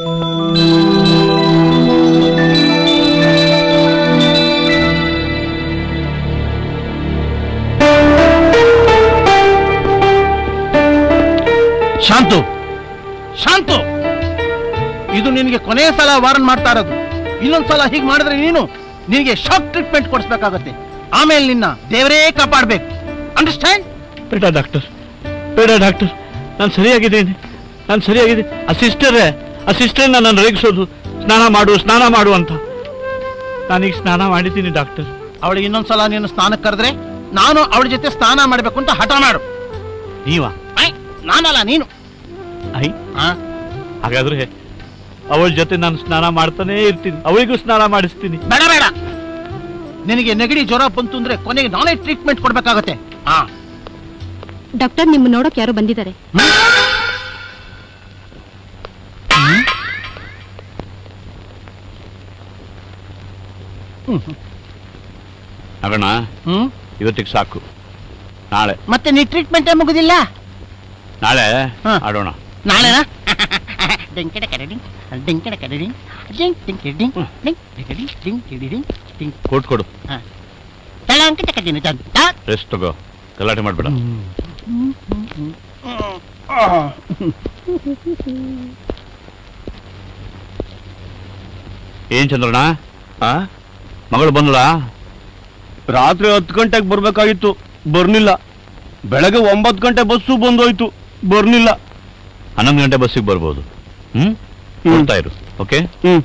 ಶಾಂತು ಶಾಂತು ಇದು ನಿನಗೆ ಕೊನೆಯ ಸಲ ವಾರನ್ ಮಾಡ್ತಾ ಇರೋದು ಇನ್ನೊಂದ್ಸಲ ಹೀಗೆ ಮಾಡಿದ್ರೆ ನೀನು ನಿನಗೆ ಶಾಕ್ ಟ್ರೀಟ್ಮೆಂಟ್ ಕೊಡಿಸ್ಬೇಕಾಗತ್ತೆ ಆಮೇಲೆ ನಿನ್ನ ದೇವರೇ ಕಾಪಾಡ್ಬೇಕು ಅಂಡರ್ಸ್ಟ್ಯಾಂಡ್ ಬೇಡ ಡಾಕ್ಟರ್ ಬೇಡ ಡಾಕ್ಟರ್ ನಾನು ಸರಿಯಾಗಿದ್ದೀನಿ ನಾನು ಸರಿಯಾಗಿದೆ ಆ ಸಿಸ್ಟರೇ ಆ ಸಿಸ್ಟರ್ ನನ್ನನ್ನು ರೇಗಿಸೋದು ಸ್ನಾನ ಮಾಡು ಸ್ನಾನ ಮಾಡು ಅಂತ ನಾನೀಗ ಸ್ನಾನ ಮಾಡಿದ್ದೀನಿ ಡಾಕ್ಟರ್ ಅವಳಿಗೆ ಇನ್ನೊಂದ್ಸಲ ನೀನು ಸ್ನಾನಕ್ಕೆ ಕರೆದ್ರೆ ನಾನು ಅವಳ ಜೊತೆ ಸ್ನಾನ ಮಾಡ್ಬೇಕು ಅಂತ ಹಠ ಮಾಡು ನೀವಾ ಐ, ನಾನಲ್ಲ ನೀನು ಐ ಆ? ಹಾಗಾದ್ರೆ ಅವಳ ಜೊತೆ ನಾನು ಸ್ನಾನ ಮಾಡ್ತಾನೇ ಇರ್ತೀನಿ ಅವಳಿಗೂ ಸ್ನಾನ ಮಾಡಿಸ್ತೀನಿ ಬೇಡ ಬೇಡ ನಿನಗೆ ನೆಗಡಿ ಜ್ವರ ಬಂತು ಅಂದ್ರೆ ಕೊನೆಗೆ ನಾನೇ ಟ್ರೀಟ್ಮೆಂಟ್ ಕೊಡ್ಬೇಕಾಗತ್ತೆ ಹಾ ಡಾಕ್ಟರ್ ನಿಮ್ಮ ನೋಡಕ್ ಯಾರೋ ಬಂದಿದ್ದಾರೆ ಅಗಣ ಹ್ಮ್ ಇವತ್ತಿಗೆ ಸಾಕು ನಾಳೆ ಮತ್ತೆ ನೀ ಟ್ರೀಟ್ಮೆಂಟ್ ಮುಗುದಿಲ್ಲ ನಾಳೆ ಹಾ. ಆಡೋಣ ನಾಳೆನಾ ಡಿಂಕೆಡ ಕರಡಿಂಗ್ ಡಿಂಕೆಡ ಕರಡಿಂಗ್ ಡಿಂಗ್ ಡಿಂಕೆಡಿಂಗ್ ಡಿಂಗ್ ಡಿಂಕೆಡಿಂಗ್ ಡಿಂಗ್ ಡಿಂಗ್ ಡಿಂಗ್ ಕೊಟ್ಟು ಕೊಡು ತಳಂಕ ತಕದಿನ ತಂತ ರೆಸ್ಟ್ ತಗೋ ಗಲಾಟೆ ಮಾಡ್ಬೇಡ ಏನ್ ಚಂದ್ರಣ್ಣ ಆ ಮಗಳು ಬಂದಳಾ ರಾತ್ರಿ ಹತ್ತು ಗಂಟೆಗೆ ಬರ್ಬೇಕಾಗಿತ್ತು ಬರ್ನಿಲ್ಲ ಬೆಳಗ್ಗೆ ಒಂಬತ್ತು ಗಂಟೆ ಬಸ್ಸು ಬಂದೋಯ್ತು ಬರ್ನಿಲ್ಲ ಹನ್ನೊಂದು ಗಂಟೆ ಬಸ್ಸಿಗೆ ಬರ್ಬೋದು ಹ್ಮ್ ನೋಡ್ತಾ ಇರು ಓಕೆ ಹ್ಮ್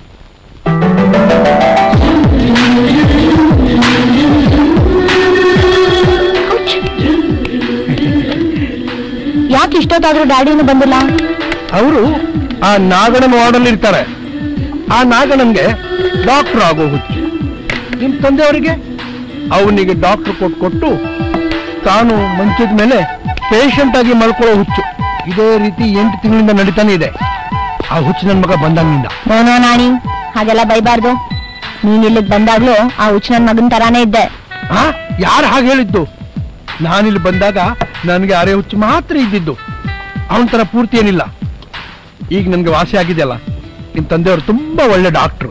ಯಾಕೆ ಇಷ್ಟೊತ್ತಾದ್ರೂ ಡ್ಯಾಡಿನೂ ಬಂದಿಲ್ಲ ಅವರು ಆ ನಾಗಣನ ವಾರ್ಡಲ್ಲಿ ಇರ್ತಾರೆ ಆ ನಾಗಣನ್ಗೆ ಡಾಕ್ಟರ್ ಆಗೋ ಹುಚ್ಚು ನಿಮ್ ತಂದೆಯವರಿಗೆ ಅವನಿಗೆ ಡಾಕ್ಟರ್ ಕೊಟ್ಟು ಕೊಟ್ಟು ತಾನು ಮಂಚದ ಮೇಲೆ ಪೇಷಂಟ್ ಆಗಿ ಮಲ್ಕೊಳ್ಳೋ ಹುಚ್ಚು ಇದೇ ರೀತಿ ಎಂಟು ತಿಂಗಳಿಂದ ನಡೀತಾನೆ ಇದೆ ಆ ಹುಚ್ಚು ನನ್ನ ಮಗ ಬಂದಂಗಿಂದ ನೋನೋ ನಾಣಿ ಹಾಗೆಲ್ಲ ಬೈಬಾರ್ದು ನೀನ್ ಇಲ್ಲಿಗ್ ಬಂದಾಗ್ಲೂ ಆ ಹುಚ್ಚ ನನ್ ಮಗನ್ ತರಾನೇ ಇದ್ದೆ ಆ ಯಾರು ಹಾಗೆ ಹೇಳಿದ್ದು ನಾನಿಲ್ಲಿ ಬಂದಾಗ ನನಗೆ ಅರೆ ಹುಚ್ಚು ಮಾತ್ರ ಇದ್ದಿದ್ದು ಅವನ ತರ ಪೂರ್ತಿ ಏನಿಲ್ಲ ಈಗ ನನ್ಗೆ ವಾಸಿ ಆಗಿದೆಯಲ್ಲ ನಿಮ್ ತಂದೆಯವರು ತುಂಬಾ ಒಳ್ಳೆ ಡಾಕ್ಟ್ರು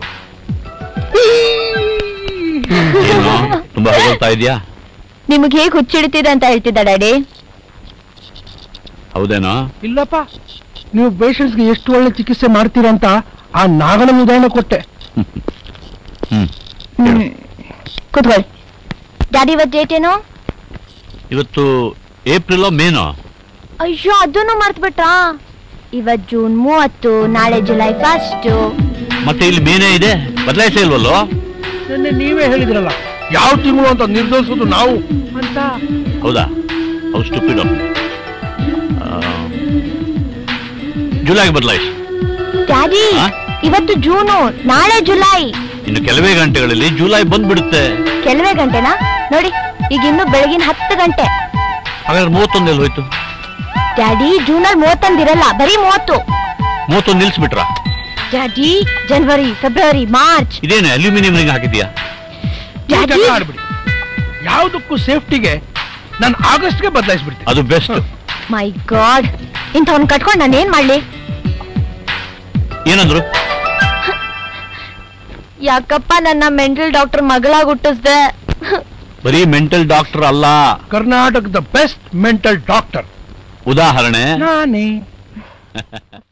ಏನು ತುಂಬಾ ಹೊಗಳ್ತಾ ಇದೆಯಾ ನಿಮ್ಗೆ ಹೇಗ್ ಹುಚ್ಚಿಡ್ತಿದೆ ಅಂತ ಹೇಳ್ತಿದ್ದ ಡ್ಯಾಡಿ ಹೌದೇನೋ ಇಲ್ಲಪ್ಪ ನೀವು ಪೇಷಂಟ್ಸ್ಗೆ ಎಷ್ಟು ಒಳ್ಳೆ ಚಿಕಿತ್ಸೆ ಮಾಡ್ತೀರಂತ ಆ ನಾಗನ ಉದಾಹರಣೆ ಕೊಟ್ಟೆ ಹ್ಮ್ ಕೂತ್ಕೊಳ್ಳಿ ಡ್ಯಾಡಿ ಇವತ್ ಡೇಟ್ ಏನು ಇವತ್ತು ಏಪ್ರಿಲ್ ಮೇನೋ ಅಯ್ಯೋ ಅದನ್ನು ಮರ್ತ್ಬಿಟ್ರಾ ಇವತ್ ಜೂನ್ ಮೂವತ್ತು ನಾಳೆ ಜುಲೈ ಫಸ್ಟ್ ಮತ್ತೆ ಇಲ್ಲಿ ಮೇನೇ ಇದೆ ಬದಲಾಯಿಸೇ ಇಲ್ವಲ್ಲೋ ನಿನ್ನೆ ನೀವೇ ಹೇಳಿದ್ರಲ್ಲ ಯಾವ ತಿಂಗಳು ಅಂತ ನಿರ್ಧರಿಸೋದು ನಾವು ಅಂತ ಹೌದಾ ಹೌ ಸ್ಟುಪಿಡ್ ಜುಲೈಗೆ ಬದಲಾಯಿಸಿ ಡ್ಯಾಡಿ ಆ? ಇವತ್ತು ಜೂನು ನಾಳೆ ಜುಲೈ ಇನ್ನು ಕೆಲವೇ ಗಂಟೆಗಳಲ್ಲಿ ಜುಲೈ ಬಂದ್ಬಿಡುತ್ತೆ ಕೆಲವೇ ಗಂಟೆನಾ ನೋಡಿ ಈಗ ಇನ್ನು ಬೆಳಗಿನ ಹತ್ತು ಗಂಟೆ ಹಾಗಾದ್ರೆ ಮೂವತ್ತೊಂದೆಲ್ಲಿ ಹೋಯ್ತು ಡ್ಯಾಡಿ ಜೂನಲ್ಲಿ ಮೂವತ್ತೊಂದಿರಲ್ಲ ಬರೀ ಮೂವತ್ತು ಮೂವತ್ತೊಂದು ನಿಲ್ಸ್ಬಿಟ್ರ ಡ್ಯಾಡಿ ಜನವರಿ ಫೆಬ್ರವರಿ ಮಾರ್ಚ್ ಇದೇನು ಅಲ್ಯೂಮಿನಿಯಂ ರಿಂಗ್ ಹಾಕಿದ್ಯಾ ನೀವು ಡ್ಯಾಡಿ ಜಗಳ ಆಡ್ಬಿಡಿ ಯಾವುದಕ್ಕೂ ಸೇಫ್ಟಿಗೆ ನಾನು ಆಗಸ್ಟ್ಗೆ ಬದಲಾಯಿಸ್ಬಿಡ್ತೀನಿ ಅದು ಬೆಸ್ಟ್ ಮೈ ಗಾಡ್ ಇಂಥವ್ನ ಕಟ್ಕೊಂಡು ನಾನು ಏನ್ ಮಾಡ್ಲಿ ಏನಂದ್ರು ಯಾಕಪ್ಪ ನನ್ನ ಮೆಂಟಲ್ ಡಾಕ್ಟರ್ ಮಗಳಾಗಿ ಹುಟ್ಟಿಸ್ದೆ ಬರೀ ಮೆಂಟಲ್ ಡಾಕ್ಟರ್ ಅಲ್ಲ ಕರ್ನಾಟಕದ ಬೆಸ್ಟ್ ಮೆಂಟಲ್ ಡಾಕ್ಟರ್ ಉದಾಹರಣೆ ನಾನೇ